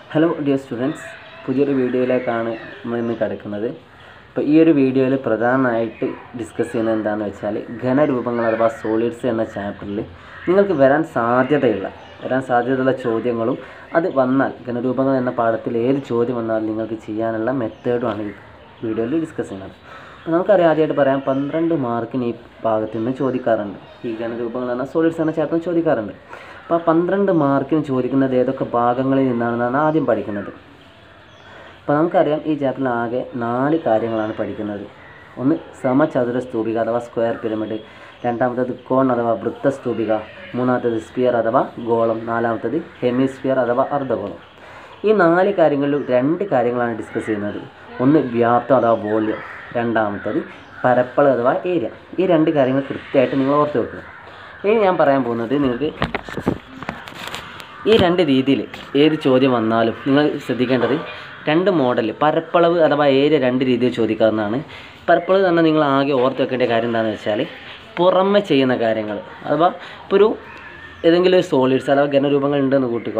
hello dear students പുതിയൊരു വീഡിയോയിലേക്കാണ് നമ്മൾ ഇന്ന് കിടക്കുന്നത് അപ്പോൾ ഈ ഒരു വീഡിയോയിൽ പ്രധാനമായിട്ട് ഡിസ്കസ് ചെയ്യുന്നത് എന്താണെന്ന് വെച്ചാൽ ഘനരൂപങ്ങൾ അഥവാ സോളിഡ്സ് എന്ന ചാപ്റ്ററിൽ നിങ്ങൾക്ക് വരാൻ സാധ്യതയുള്ള വരാൻ സാധ്യതയുള്ള ചോദ്യങ്ങളും അത് വന്നാൽ ഘനരൂപങ്ങൾ എന്ന പാഠത്തിൽ ഏത് ചോദ്യം വന്നാലും നിങ്ങൾക്ക് ചെയ്യാനുള്ള മെത്തേഡുമാണ് ഈ വീഡിയോയിൽ ഡിസ്കസ് ചെയ്യുന്നത് അപ്പോൾ നമുക്കറിയാം ആദ്യമായിട്ട് പറയാം പന്ത്രണ്ട് മാർക്കിന് ഈ ഭാഗത്ത് നിന്ന് ചോദിക്കാറുണ്ട് ഈ ഘനരൂപങ്ങൾ എന്ന സോളിഡ്സ് എന്ന ചാപ്റ്റർ ചോദിക്കാറുണ്ട് അപ്പോൾ ആ പന്ത്രണ്ട് മാർക്കിന് ചോദിക്കുന്നത് ഏതൊക്കെ ഭാഗങ്ങളിൽ നിന്നാണെന്നാണ് ആദ്യം പഠിക്കുന്നത് അപ്പോൾ നമുക്കറിയാം ഈ ചാപ്റ്ററിൽ ആകെ നാല് കാര്യങ്ങളാണ് പഠിക്കുന്നത് ഒന്ന് സമചതുര സ്തൂപിക അഥവാ സ്ക്വയർ പിരമിഡ് രണ്ടാമത്തേത് കോൺ അഥവാ വൃത്തസ്തൂപിക മൂന്നാമത്തേത് സ്പിയർ അഥവാ ഗോളം നാലാമത്തേത് ഹെമിസ്ഫിയർ അഥവാ അർദ്ധഗോളം ഈ നാല് കാര്യങ്ങളിൽ രണ്ട് കാര്യങ്ങളാണ് ഡിസ്കസ് ചെയ്യുന്നത് ഒന്ന് വ്യാപ്തം അഥവാ വോള്യം രണ്ടാമത്തേത് പരപ്പളവ് അഥവാ ഏരിയ ഈ രണ്ട് കാര്യങ്ങൾ കൃത്യമായിട്ട് നിങ്ങൾ ഓർത്ത് വെക്കുക ഇനി ഞാൻ പറയാൻ പോകുന്നത് നിങ്ങൾക്ക് ഈ രണ്ട് രീതിയിൽ ഏത് ചോദ്യം വന്നാലും നിങ്ങൾ ശ്രദ്ധിക്കേണ്ടത് രണ്ട് മോഡൽ പരപ്പളവ് അഥവാ ഏരിയ രണ്ട് രീതിയിൽ ചോദിക്കാവുന്നതാണ് പരപ്പളവ് തന്നെ നിങ്ങൾ ആകെ ഓർത്ത് വെക്കേണ്ട കാര്യം എന്താണെന്ന് വെച്ചാൽ പുറമെ ചെയ്യുന്ന കാര്യങ്ങൾ അഥവാ ഇപ്പോൾ ഒരു ഏതെങ്കിലും ഒരു സോളിഡ്സ് അഥവാ ഘനരൂപങ്ങൾ ഉണ്ടെന്ന് കൂട്ടിക്കോ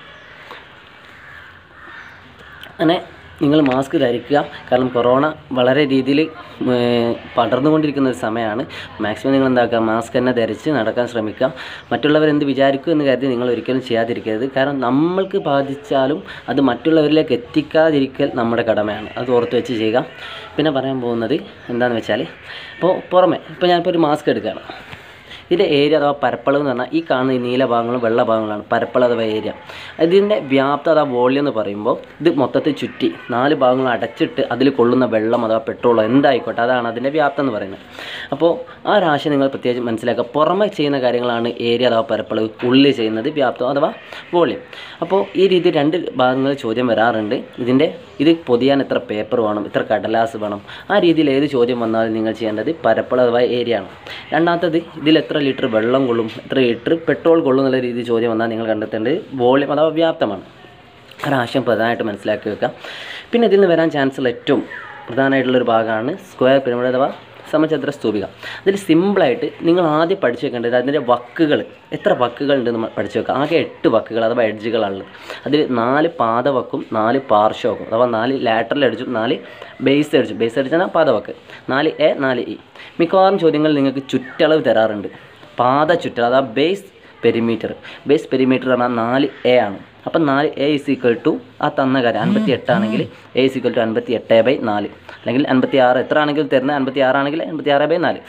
അങ്ങനെ നിങ്ങൾ മാസ്ക് ധരിക്കുക കാരണം കൊറോണ വളരെ രീതിയിൽ പടർന്നുകൊണ്ടിരിക്കുന്ന ഒരു സമയമാണ് മാക്സിമം നിങ്ങൾ എന്താക്കുക മാസ്ക് തന്നെ ധരിച്ച് നടക്കാൻ ശ്രമിക്കുക മറ്റുള്ളവർ എന്ത് വിചാരിക്കും എന്ന് കരുതി നിങ്ങൾ ഒരിക്കലും ചെയ്യാതിരിക്കരുത് കാരണം നമ്മൾക്ക് ബാധിച്ചാലും അത് മറ്റുള്ളവരിലേക്ക് എത്തിക്കാതിരിക്കൽ നമ്മുടെ കടമയാണ് അത് ഓർത്ത് വെച്ച് ചെയ്യുക പിന്നെ പറയാൻ പോകുന്നത് എന്താണെന്ന് വെച്ചാൽ ഇപ്പോൾ പുറമെ ഇപ്പോൾ ഞാനിപ്പോൾ ഒരു മാസ്ക് എടുക്കുകയാണ് ഇതിൻ്റെ ഏരിയ അഥവാ പരപ്പളവ് എന്ന് പറഞ്ഞാൽ ഈ കാണുന്ന ഈ നീല ഭാഗങ്ങളും വെള്ള ഭാഗങ്ങളാണ് പരപ്പളവ് അഥവാ ഏരിയ ഇതിൻ്റെ വ്യാപ്തം അഥവാ വോള്യം എന്ന് പറയുമ്പോൾ ഇത് മൊത്തത്തിൽ ചുറ്റി നാല് ഭാഗങ്ങൾ അടച്ചിട്ട് അതിൽ കൊള്ളുന്ന വെള്ളം അഥവാ പെട്രോളോ എന്തായിക്കോട്ടെ അതാണ് അതിൻ്റെ വ്യാപ്തം എന്ന് പറയുന്നത് അപ്പോൾ ആ ഒരു ആശയം നിങ്ങൾ പ്രത്യേകിച്ച് മനസ്സിലാക്കുക പുറമെ ചെയ്യുന്ന കാര്യങ്ങളാണ് ഏരിയ അഥവാ പരപ്പളവ് ഉള്ളിൽ ചെയ്യുന്നത് വ്യാപ്തം അഥവാ വോള്യം അപ്പോൾ ഈ രീതി രണ്ട് ഭാഗങ്ങളിൽ ചോദ്യം വരാറുണ്ട് ഇതിൻ്റെ ഇത് പൊതിയാൻ എത്ര പേപ്പർ വേണം എത്ര കടലാസ് വേണം ആ രീതിയിൽ ഏത് ചോദ്യം വന്നാലും നിങ്ങൾ ചെയ്യേണ്ടത് പരപ്പളവ് അഥവാ ഏരിയ ആണ് രണ്ടാമത്തത് ഇതിൽ എത്ര ലിറ്റർ വെള്ളം കൊള്ളും എത്ര ലിറ്റർ പെട്രോൾ കൊള്ളും എന്നുള്ള രീതിയിൽ ചോദ്യം വന്നാൽ നിങ്ങൾ കണ്ടെത്തേണ്ടത് വോളിയം അഥവാ വ്യാപ്തമാണ് ഒരാശയം പ്രധാനമായിട്ട് മനസ്സിലാക്കി വെക്കുക പിന്നെ ഇതിൽ നിന്ന് വരാൻ ചാൻസ് ഉള്ള ഏറ്റവും പ്രധാനമായിട്ടുള്ളൊരു ഭാഗമാണ് സ്ക്വയർ പിരമിഡ് അഥവാ സമചതുര സ്തൂപിക അതിൽ സിമ്പിളായിട്ട് നിങ്ങൾ ആദ്യം പഠിച്ചു വെക്കേണ്ടത് അതിൻ്റെ വക്കുകൾ എത്ര വക്കുകൾ ഉണ്ട് നമ്മൾ പഠിച്ചു വെക്കുക ആകെ എട്ട് വക്കുകൾ അഥവാ എഡ്ജുകളാണുള്ളത് അതിൽ നാല് പാദവക്കും നാല് പാർശ്വവക്കും അഥവാ നാല് ലാറ്ററൽ എഡ്ജും നാല് ബേസ് എഡ്ജും ബേസ് എഡ്ജ് എന്നാൽ പാദവക്ക് നാല് എ നാല് ഇ മിക്കവാറും ചോദ്യങ്ങൾ നിങ്ങൾക്ക് ചുറ്റളവ് തരാറുണ്ട് പാത ചുറ്റളവ് അഥവാ ബേസ് പെരിമീറ്റർ ബേസ് പെരിമീറ്റർ പറഞ്ഞാൽ നാല് എ ആണ് അപ്പം നാല് എ ഇസ് ഈക്വൽ ടു ആ തന്ന കാര്യം അൻപത്തി എട്ടാണെങ്കിൽ എ ഇസ് ഈക്വൽ ടു അൻപത്തി എട്ട് ബൈ നാല് അല്ലെങ്കിൽ അൻപത്തി ആറ് എത്ര ആണെങ്കിലും തരുന്നത് അൻപത്തി ആറാണെങ്കിൽ അൻപത്തി ആറ് ബൈ നാല്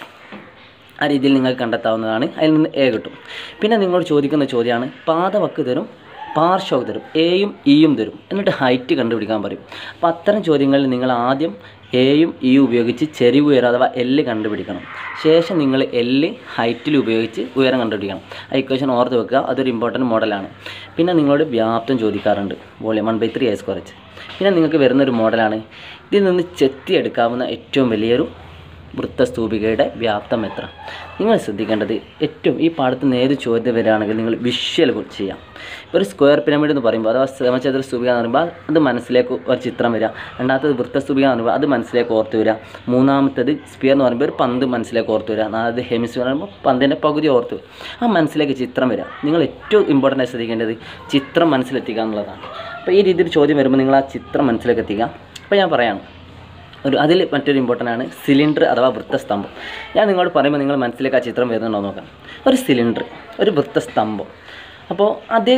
ആ രീതിയിൽ നിങ്ങൾക്ക് കണ്ടെത്താവുന്നതാണ് അതിൽ നിന്ന് എ കിട്ടും പിന്നെ നിങ്ങളോട് ചോദിക്കുന്ന ചോദ്യമാണ് പാദവക്ക് തരും പാർശ്വ തരും എയും ഇയും തരും എന്നിട്ട് ഹൈറ്റ് കണ്ടുപിടിക്കാൻ പറയും അപ്പോൾ അത്തരം ചോദ്യങ്ങളിൽ നിങ്ങൾ ആദ്യം എയും ഇയും ഉപയോഗിച്ച് ചെരിവ് ഉയരം അഥവാ എല്ല് കണ്ടുപിടിക്കണം ശേഷം നിങ്ങൾ എല്ല് ഹൈറ്റിൽ ഉപയോഗിച്ച് ഉയരം കണ്ടുപിടിക്കണം ആ ഇക്വേഷൻ ഓർത്ത് വെക്കുക അതൊരു ഇമ്പോർട്ടൻറ്റ് മോഡലാണ് പിന്നെ നിങ്ങളോട് വ്യാപ്തം ചോദിക്കാറുണ്ട് volume one by three S കുറച്ച് പിന്നെ നിങ്ങൾക്ക് വരുന്നൊരു മോഡലാണ് ഇതിൽ നിന്ന് ചെത്തിയെടുക്കാവുന്ന ഏറ്റവും വലിയൊരു വൃത്തസ്തൂപികയുടെ വ്യാപ്തം എത്ര നിങ്ങൾ ശ്രദ്ധിക്കേണ്ടത് ഏറ്റവും ഈ പാഠത്ത് നിന്ന് ഏത് ചോദ്യം വരികയാണെങ്കിൽ നിങ്ങൾ വിഷ്വൽ ചെയ്യാം ഇപ്പോൾ ഒരു സ്ക്വയർ പിരമിഡ് എന്ന് പറയുമ്പോൾ അഥവാ സമചതുര സ്തൂപിക എന്ന് പറയുമ്പോൾ അത് മനസ്സിലേക്ക് ഒരു ചിത്രം വരിക രണ്ടാമത്തത് വൃത്തസ്തൂപിക എന്ന് പറയുമ്പോൾ അത് മനസ്സിലേക്ക് ഓർത്ത് വരിക മൂന്നാമത്തത് സ്പിയർ എന്ന് പറയുമ്പോൾ ഒരു പന്ത് മനസ്സിലേക്ക് ഓർത്ത് വരിക നാലാമത് ഹെമിസ്ഫിയർ എന്ന് പറയുമ്പോൾ പന്തിൻ്റെ പകുതി ഓർത്ത് ആ മനസ്സിലേക്ക് ചിത്രം വരിക നിങ്ങൾ ഏറ്റവും ഇമ്പോർട്ടൻ്റ് ആയി ശ്രദ്ധിക്കേണ്ടത് ചിത്രം മനസ്സിലെത്തിക്കുക എന്നുള്ളതാണ് അപ്പോൾ ഈ രീതിയിൽ ചോദ്യം വരുമ്പോൾ നിങ്ങൾ ആ ചിത്രം മനസ്സിലേക്ക് എത്തിക്കുക അപ്പോൾ ഞാൻ പറയാം ഒരു അതിൽ മറ്റൊരു ഇമ്പോർട്ടൻ്റ് ആണ് സിലിണ്ടർ അഥവാ വൃത്തസ്തംഭം ഞാൻ നിങ്ങളോട് പറയുമ്പോൾ നിങ്ങൾ മനസ്സിലേക്ക് ആ ചിത്രം വരുന്നുണ്ടോ നോക്കാം ഒരു സിലിണ്ടർ ഒരു വൃത്തസ്തംഭം അപ്പോൾ അത്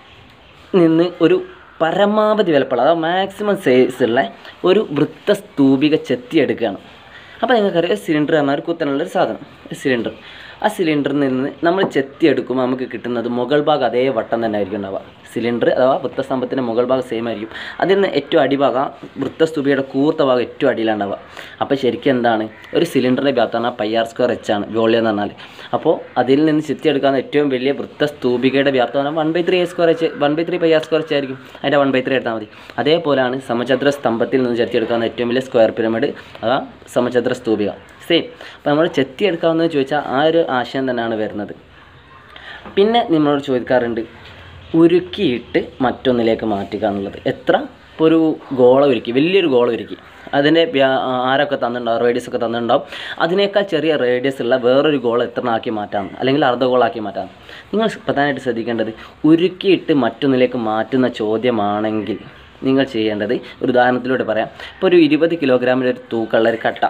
നിന്ന് ഒരു പരമാവധി വിലപ്പുള്ള അഥവാ മാക്സിമം സൈസുള്ള ഒരു വൃത്തസ്തൂപിക ചെത്തിയെടുക്കുകയാണ് അപ്പോൾ നിങ്ങൾക്കറിയാം സിലിണ്ടർ പറഞ്ഞാൽ ഒരു കുത്തനുള്ളൊരു സാധനം സിലിണ്ടർ ആ സിലിണ്ടറിൽ നിന്ന് നമ്മൾ ചെത്തിയെടുക്കുമ്പോൾ നമുക്ക് കിട്ടുന്നത് മുകൾ ഭാഗം അതേ വട്ടം തന്നെ ആയിരിക്കും ഉണ്ടാവുക സിലിണ്ടർ അഥവാ വൃത്തസ്തംഭത്തിൻ്റെ മുകൾ ഭാഗം സെയിം ആയിരിക്കും അതിൽ നിന്ന് ഏറ്റവും അടിഭാഗം വൃത്തസ്തൂപിയുടെ കൂർത്ത ഭാഗം ഏറ്റവും അടിയിലുണ്ടാവുക അപ്പോൾ ശരിക്കും എന്താണ് ഒരു സിലിണ്ടറിൻ്റെ വ്യാപ്തം പറഞ്ഞാൽ പയ്യാർ സ്ക്വയർ എച്ച് ആണ് വോളിയം എന്ന് പറഞ്ഞാൽ അപ്പോൾ അതിൽ നിന്ന് ചെത്തിയെടുക്കാവുന്ന ഏറ്റവും വലിയ വൃത്തസ്തൂപികയുടെ വ്യാപ്തം പറഞ്ഞാൽ one by three A square H one by three pi r square H ആയിരിക്കും അതിൻ്റെ വൺ ബൈ ത്രീ എടുത്താൽ മതി അതേപോലെയാണ് സമചതുര സ്തംഭത്തിൽ നിന്ന് ചെത്തിയെടുക്കാവുന്ന ഏറ്റവും വലിയ സ്ക്വയർ പിരമിഡ് അഥവാ സമചതുര സ്തൂപിക സെയിം അപ്പോൾ നമ്മൾ ചെത്തിയെടുക്കാവുന്നത് ചോദിച്ചാൽ ആ ഒരു ആശയം തന്നെയാണ് വരുന്നത് പിന്നെ നിങ്ങളോട് ചോദിക്കാറുണ്ട് ഉരുക്കിയിട്ട് മറ്റൊന്നിലേക്ക് മാറ്റുക എന്നുള്ളത് എത്ര ഇപ്പോൾ ഒരു ഗോളം ഉരുക്കി വലിയൊരു ഗോളം ഉരുക്കി അതിൻ്റെ വ്യാ- ആരൊക്കെ തന്നിട്ടുണ്ടാവും റേഡിയസ് ഒക്കെ തന്നിട്ടുണ്ടാവും അതിനേക്കാൾ ചെറിയ റേഡിയസ് ഉള്ള വേറൊരു ഗോൾ എത്ര ആക്കി മാറ്റാം അല്ലെങ്കിൽ അർദ്ധ ഗോളാക്കി മാറ്റാം നിങ്ങൾ പ്രധാനമായിട്ട് ശ്രദ്ധിക്കേണ്ടത് ഉരുക്കിയിട്ട് മറ്റൊന്നിലേക്ക് മാറ്റുന്ന ചോദ്യമാണെങ്കിൽ നിങ്ങൾ ചെയ്യേണ്ടത് ഒരു ഉദാഹരണത്തിലൂടെ പറയാം ഇപ്പോൾ ഒരു ഇരുപത് കിലോഗ്രാമിൻ്റെ ഒരു തൂക്കമുള്ള ഒരു കട്ട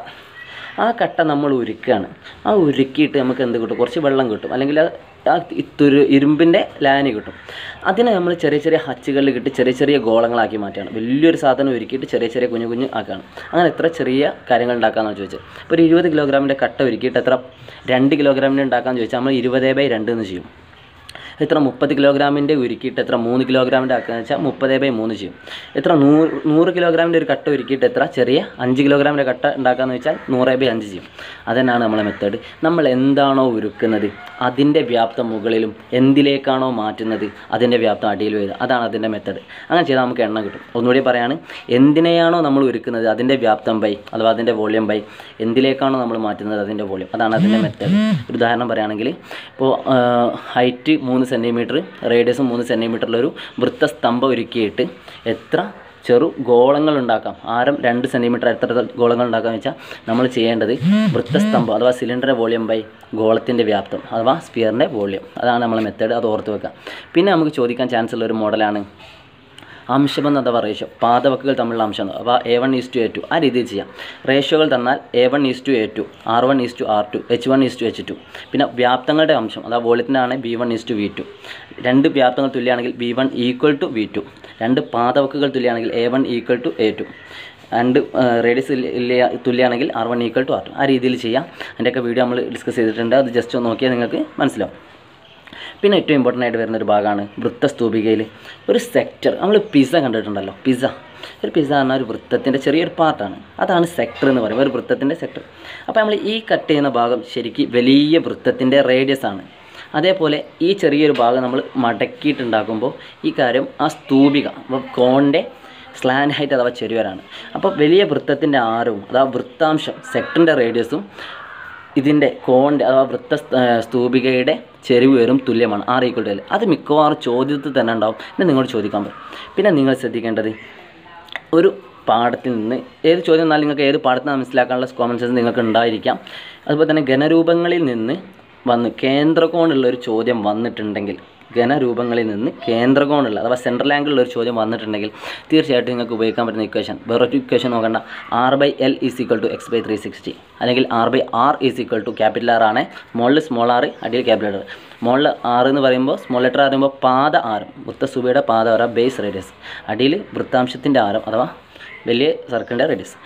ആ കട്ട നമ്മൾ ഉരുക്കുകയാണ് ആ ഉരുക്കിയിട്ട് നമുക്ക് എന്ത് കിട്ടും കുറച്ച് വെള്ളം കിട്ടും അല്ലെങ്കിൽ ആ- ആ തുരു ഇരുമ്പിൻ്റെ ലാനി കിട്ടും അതിനെ നമ്മൾ ചെറിയ ചെറിയ ഹച്ചുകളിൽ കിട്ടി ചെറിയ ചെറിയ ഗോളങ്ങളാക്കി മാറ്റുകയാണ് വലിയൊരു സാധനം ഉരുക്കിയിട്ട് ചെറിയ ചെറിയ കുഞ്ഞു കുഞ്ഞു ആക്കുകയാണ് അങ്ങനെ എത്ര ചെറിയ കാര്യങ്ങൾ ഉണ്ടാക്കാമെന്നാണ് ചോദിച്ചത് ഇപ്പോൾ ഒരു ഇരുപത് കിലോഗ്രാമിൻ്റെ കട്ട ഉരുക്കിയിട്ട് എത്ര രണ്ട് കിലോഗ്രാമിൻ്റെ ഉണ്ടാക്കാമെന്ന് ചോദിച്ചാൽ നമ്മൾ ഇരുപത് ബൈ രണ്ട് എന്ന് ചെയ്യും എത്ര മുപ്പത് കിലോഗ്രാമിൻ്റെ ഉരുക്കിയിട്ട് എത്ര മൂന്ന് കിലോഗ്രാമിൻ്റെ ആക്കുക വെച്ചാൽ മുപ്പത് ബൈ മൂന്ന് ചെയ്യും എത്ര നൂറ് നൂറ് കിലോഗ്രാമിൻ്റെ ഒരു കട്ട ഉരുക്കിയിട്ട് എത്ര ചെറിയ അഞ്ച് കിലോഗ്രാമിൻ്റെ കട്ട ഉണ്ടാക്കാന്ന് വെച്ചാൽ നൂറ് ബൈ അഞ്ച് ചെയ്യും അതന്നാണ് നമ്മളെ മെത്തേഡ് നമ്മൾ എന്താണോ ഉരുക്കുന്നത് അതിൻ്റെ വ്യാപ്തം മുകളിലും എന്തിലേക്കാണോ മാറ്റുന്നത് അതിൻ്റെ വ്യാപ്തം അടിയിൽ വരിക അതാണ് അതിൻ്റെ മെത്തേഡ് അങ്ങനെ ചെയ്താൽ നമുക്ക് എണ്ണ കിട്ടും ഒന്നുകൂടി പറയാണ് എന്തിനെയാണോ നമ്മൾ ഉരുക്കുന്നത് അതിൻ്റെ വ്യാപ്തം ബൈ അഥവാ അതിൻ്റെ വോളിയം ബൈ എന്തിലേക്കാണോ നമ്മൾ മാറ്റുന്നത് അതിൻ്റെ വോളിയം അതാണ് അതിൻ്റെ മെത്തേഡ് ഒരു ഉദാഹരണം പറയുകയാണെങ്കിൽ ഇപ്പോൾ ഹൈറ്റ് മൂന്ന് സെൻറ്റിമീറ്റർ റേഡിയസ് മൂന്ന് സെൻറ്റിമീറ്ററിലൊരു വൃത്തസ്തംഭം ഒരുക്കിയിട്ട് എത്ര ചെറു ഗോളങ്ങൾ ഉണ്ടാക്കാം ആരം രണ്ട് സെൻറ്റിമീറ്റർ എത്ര ഗോളങ്ങൾ ഉണ്ടാക്കാമെന്ന് വെച്ചാൽ നമ്മൾ ചെയ്യേണ്ടത് വൃത്തസ്തംഭം അഥവാ സിലിണ്ടറിൻ്റെ വോളിയം ബൈ ഗോളത്തിൻ്റെ വ്യാപ്തം അഥവാ സ്പിയറിൻ്റെ വോളിയം അതാണ് നമ്മളെ മെത്തേഡ് അത് ഓർത്ത് വെക്കുക പിന്നെ നമുക്ക് ചോദിക്കാൻ ചാൻസ് ഉള്ള ഒരു മോഡലാണ് അംശബന്ധം അഥവാ റേഷ്യോ പാദവക്കുകൾ തമ്മിലുള്ള അംശം അഥവാ A one is to A two ആ രീതിയിൽ ചെയ്യാം റേഷ്യോകൾ തന്നാൽ A one is to A two R one is to R two H one is to H two പിന്നെ വ്യാപ്തങ്ങളുടെ അംശം അഥവാ വോളിയത്തിനാണ് B one is to V two രണ്ട് വ്യാപ്തങ്ങൾ തുല്യമാണെങ്കിൽ B one equal to V two രണ്ട് പാദവക്കുകൾ തുല്യമാണെങ്കിൽ A one equal to A two രണ്ട് റേഡിയസ് തുല്യമാണെങ്കിൽ R one equal to R to ആ രീതിയിൽ ചെയ്യാം അതിൻ്റെയൊക്കെ വീഡിയോ നമ്മൾ ഡിസ്കസ് ചെയ്തിട്ടുണ്ട് അത് ജസ്റ്റ് ഒന്ന് നോക്കിയാൽ നിങ്ങൾക്ക് മനസ്സിലാവും പിന്നെ ഏറ്റവും ഇമ്പോർട്ടൻ്റ് ആയിട്ട് വരുന്ന ഒരു ഭാഗമാണ് വൃത്തസ്തൂപികയിൽ ഒരു സെക്ടർ നമ്മൾ പിസ്സ കണ്ടിട്ടുണ്ടല്ലോ പിസ്സ ഒരു പിസ്സ പറഞ്ഞാൽ ഒരു വൃത്തത്തിൻ്റെ ചെറിയൊരു പാർട്ടാണ് അതാണ് സെക്ടർ എന്ന് പറയുന്നത് ഒരു വൃത്തത്തിൻ്റെ സെക്ടർ അപ്പോൾ നമ്മൾ ഈ കട്ട് ചെയ്യുന്ന ഭാഗം ശരിക്കും വലിയ വൃത്തത്തിൻ്റെ റേഡിയസ് ആണ് അതേപോലെ ഈ ചെറിയൊരു ഭാഗം നമ്മൾ മടക്കിയിട്ടുണ്ടാക്കുമ്പോൾ ഈ കാര്യം ആ സ്തൂപിക അപ്പോൾ കോണിൻ്റെ സ്ലാൻ ഹൈറ്റ് അഥവാ ചെരുവരാണ് അപ്പോൾ വലിയ വൃത്തത്തിൻ്റെ ആരവും അഥവാ വൃത്താംശം സെക്ടറിൻ്റെ റേഡിയസും ഇതിൻ്റെ കോണിൻ്റെ അഥവാ വൃത്ത സ്- ഏർ സ്തൂപികയുടെ ചെരിവ് വരും തുല്യമാണ് ആർ ഈക്വൽ ടു എൽ അത് മിക്കവാറും ചോദ്യത്തിൽ തന്നെ ഉണ്ടാവും പിന്നെ നിങ്ങളോട് ചോദിക്കാൻ പറ്റും പിന്നെ നിങ്ങൾ ശ്രദ്ധിക്കേണ്ടത് ഒരു പാഠത്തിൽ നിന്ന് ഏത് ചോദ്യം എന്നാൽ നിങ്ങൾക്ക് ഏത് പാഠത്തിൽ നിന്ന് മനസ്സിലാക്കാനുള്ള കോമൺ സെൻസ് നിങ്ങൾക്ക് ഉണ്ടായിരിക്കാം അതുപോലെ തന്നെ ഘനരൂപങ്ങളിൽ നിന്ന് വന്ന് കേന്ദ്രകോണുള്ള ഒരു ചോദ്യം വന്നിട്ടുണ്ടെങ്കിൽ ഘനരൂപങ്ങളിൽ നിന്ന് കേന്ദ്രകോണുള്ള അഥവാ സെൻട്രൽ ആംഗിളിലുള്ള ഒരു ചോദ്യം വന്നിട്ടുണ്ടെങ്കിൽ തീർച്ചയായിട്ടും നിങ്ങൾക്ക് ഉപയോഗിക്കാൻ പറ്റുന്ന ഇക്വേഷൻ വേറൊരു ഇക്വേഷൻ നോക്കണ്ട R by L is equal to X by three sixty അല്ലെങ്കിൽ R by R is equal to capital R ആണ് മുകളിൽ സ്മോൾ ആർ അടിയിൽ ക്യാപിറ്റൽ ആർ മുകളിൽ ആർ എന്ന് പറയുമ്പോൾ സ്മോൾ ലെറ്റർ പറയുമ്പോൾ പാദ ആരം വൃത്തസുബയുടെ പാദ ആരം ബേസ് റേഡിയസ് അടിയിൽ വൃത്താംശത്തിൻ്റെ ആരം അഥവാ വലിയ സർക്കിളിൻ്റെ radius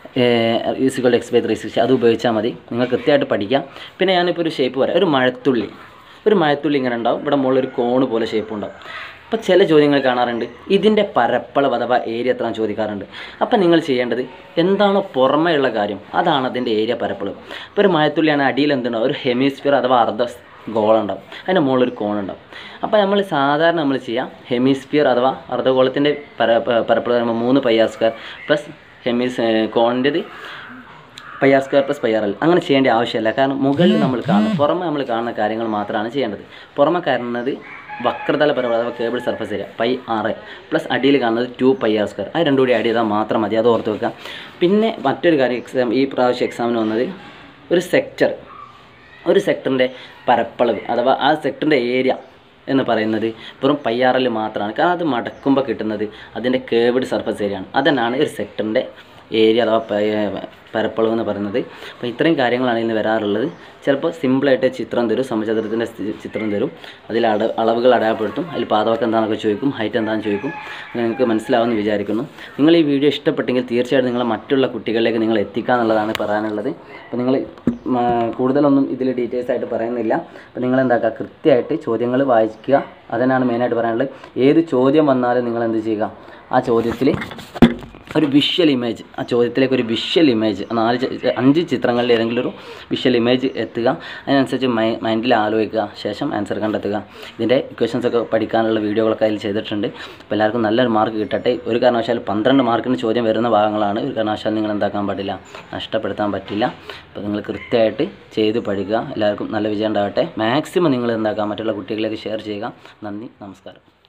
is equal X by three sixty അത് ഉപയോഗിച്ചാൽ മതി നിങ്ങൾ കൃത്യമായിട്ട് പഠിക്കാം പിന്നെ ഞാനിപ്പോൾ ഒരു ഷേപ്പ് പറയാം ഒരു മഴത്തുള്ളി ഒരു മഴത്തുള്ളി ഇങ്ങനെ ഉണ്ടാവും ഇവിടെ മുകളിൽ ഒരു കോണ് പോലെ ഷേപ്പ് ഉണ്ടാവും അപ്പോൾ ചില ചോദ്യങ്ങൾ കാണാറുണ്ട് ഇതിൻ്റെ പരപ്പളവ് അഥവാ ഏരിയ എത്ര ചോദിക്കാറുണ്ട് അപ്പോൾ നിങ്ങൾ ചെയ്യേണ്ടത് എന്താണോ പുറമേയുള്ള കാര്യം അതാണ് അതിൻ്റെ ഏരിയ പരപ്പളവ് ഇപ്പോൾ ഒരു മഴത്തുള്ളിയാണ് അടിയിൽ എന്തുണ്ടാവും ഒരു ഹെമിസ്ഫിയർ അഥവാ അർദ്ധ ഗോളുണ്ടാവും അതിൻ്റെ മുകളിൽ ഒരു കോണുണ്ടാവും അപ്പോൾ നമ്മൾ സാധാരണ നമ്മൾ ചെയ്യാം ഹെമിസ്ഫിയർ അഥവാ അർദ്ധഗോളത്തിൻ്റെ പര പ- പരപ്പളവ് പറയുമ്പോൾ മൂന്ന് പയ്യാർ സ്ക്വയർ പ്ലസ് ഹെമിസ് കോണിൻ്റെത് pi r square plus pi r L അങ്ങനെ ചെയ്യേണ്ട ആവശ്യമില്ല കാരണം മുകളിൽ നമ്മൾ കാണുന്ന പുറമെ നമ്മൾ കാണുന്ന കാര്യങ്ങൾ മാത്രമാണ് ചെയ്യേണ്ടത് പുറമെ കാണുന്നത് വക്രതല പരപ്പളവ് അഥവാ കേബിൾ surface area pi R A plus അടിയിൽ കാണുന്നത് ടു പൈ ആർ സ്ക്വയർ അത് രണ്ടും കൂടി ആഡ് ചെയ്താൽ മാത്രം മതി അത് ഓർത്ത് വെക്കാം പിന്നെ മറ്റൊരു കാര്യം എക്സാം ഈ പ്രാവശ്യം എക്സാമിന് വന്നത് ഒരു സെക്ടർ ഒരു സെക്ടറിൻ്റെ പരപ്പളവ് അഥവാ ആ സെക്ടറിൻ്റെ ഏരിയ എന്ന് പറയുന്നത് വെറും പയ്യാറൽ മാത്രമാണ് കാരണം അത് മടക്കുമ്പോൾ കിട്ടുന്നത് അതിൻ്റെ കേവഡ് സർഫസ് ഏരിയ ആണ് അതന്നാണ് ഒരു സെക്ടറിൻ്റെ ഏരിയ അഥവാ പ- പരപ്പളവ് എന്ന് പറയുന്നത് അപ്പോൾ ഇത്രയും കാര്യങ്ങളാണ് ഇന്ന് വരാറുള്ളത് ചിലപ്പോൾ സിമ്പിളായിട്ട് ചിത്രം തരും സമചതുരത്തിൻ്റെ സ്ഥി- ചിത്രം തരും അതിൽ അട അളവുകൾ അടയാളപ്പെടുത്തും അതിൽ പാതവക്ക് എന്താണെന്നൊക്കെ ചോദിക്കും ഹൈറ്റ് എന്താണെന്ന് ചോദിക്കും അങ്ങനെ നിങ്ങൾക്ക് മനസ്സിലാവുമെന്ന് വിചാരിക്കുന്നു നിങ്ങൾ ഈ വീഡിയോ ഇഷ്ടപ്പെട്ടെങ്കിൽ തീർച്ചയായിട്ടും നിങ്ങൾ മറ്റുള്ള കുട്ടികളിലേക്ക് നിങ്ങൾ എത്തിക്കുക എന്നുള്ളതാണ് പറയാനുള്ളത് അപ്പോൾ നിങ്ങൾ ഉം, ആ, കൂടുതലൊന്നും ഇതിൽ ഡീറ്റെയിൽസ് ആയിട്ട് പറയുന്നില്ല അപ്പോൾ നിങ്ങൾ എന്താക്കുക കൃത്യമായിട്ട് ചോദ്യങ്ങൾ വായിക്കുക അതന്നാണ് മെയിനായിട്ട് പറയാനുള്ളത് ഏത് ചോദ്യം വന്നാലും നിങ്ങൾ എന്ത് ചെയ്യുക ആ ചോദ്യത്തിൽ ഒരു വിഷ്വൽ ഇമേജ് ആ ചോദ്യത്തിലേക്ക് ഒരു വിഷ്വൽ ഇമേജ് നാല് ചി- അഞ്ച് ചിത്രങ്ങളിൽ ഏതെങ്കിലും ഒരു വിഷ്വൽ ഇമേജ് എത്തുക അതിനനുസരിച്ച് മൈ മൈൻഡിൽ ആലോചിക്കുക ശേഷം ആൻസർ കണ്ടെത്തുക ഇതിൻ്റെ ഇക്വേഷൻസ് ഒക്കെ പഠിക്കാനുള്ള വീഡിയോകളൊക്കെ അതിൽ ചെയ്തിട്ടുണ്ട് അപ്പോൾ എല്ലാവർക്കും നല്ലൊരു മാർക്ക് കിട്ടട്ടെ ഒരു കാരണവശാലും പന്ത്രണ്ട് മാർക്കിന് ചോദ്യം വരുന്ന ഭാഗങ്ങളാണ് ഒരു കാരണവശാലും നിങ്ങൾ എന്താക്കാൻ പാടില്ല നഷ്ടപ്പെടുത്താൻ പറ്റില്ല അപ്പോൾ നിങ്ങൾ കൃത്യമായിട്ട് ചെയ്ത് പഠിക്കുക എല്ലാവർക്കും നല്ല വിജയം ഉണ്ടാവട്ടെ മാക്സിമം നിങ്ങൾ എന്താക്കുക മറ്റുള്ള കുട്ടികളിലേക്ക് ഷെയർ ചെയ്യുക നന്ദി നമസ്കാരം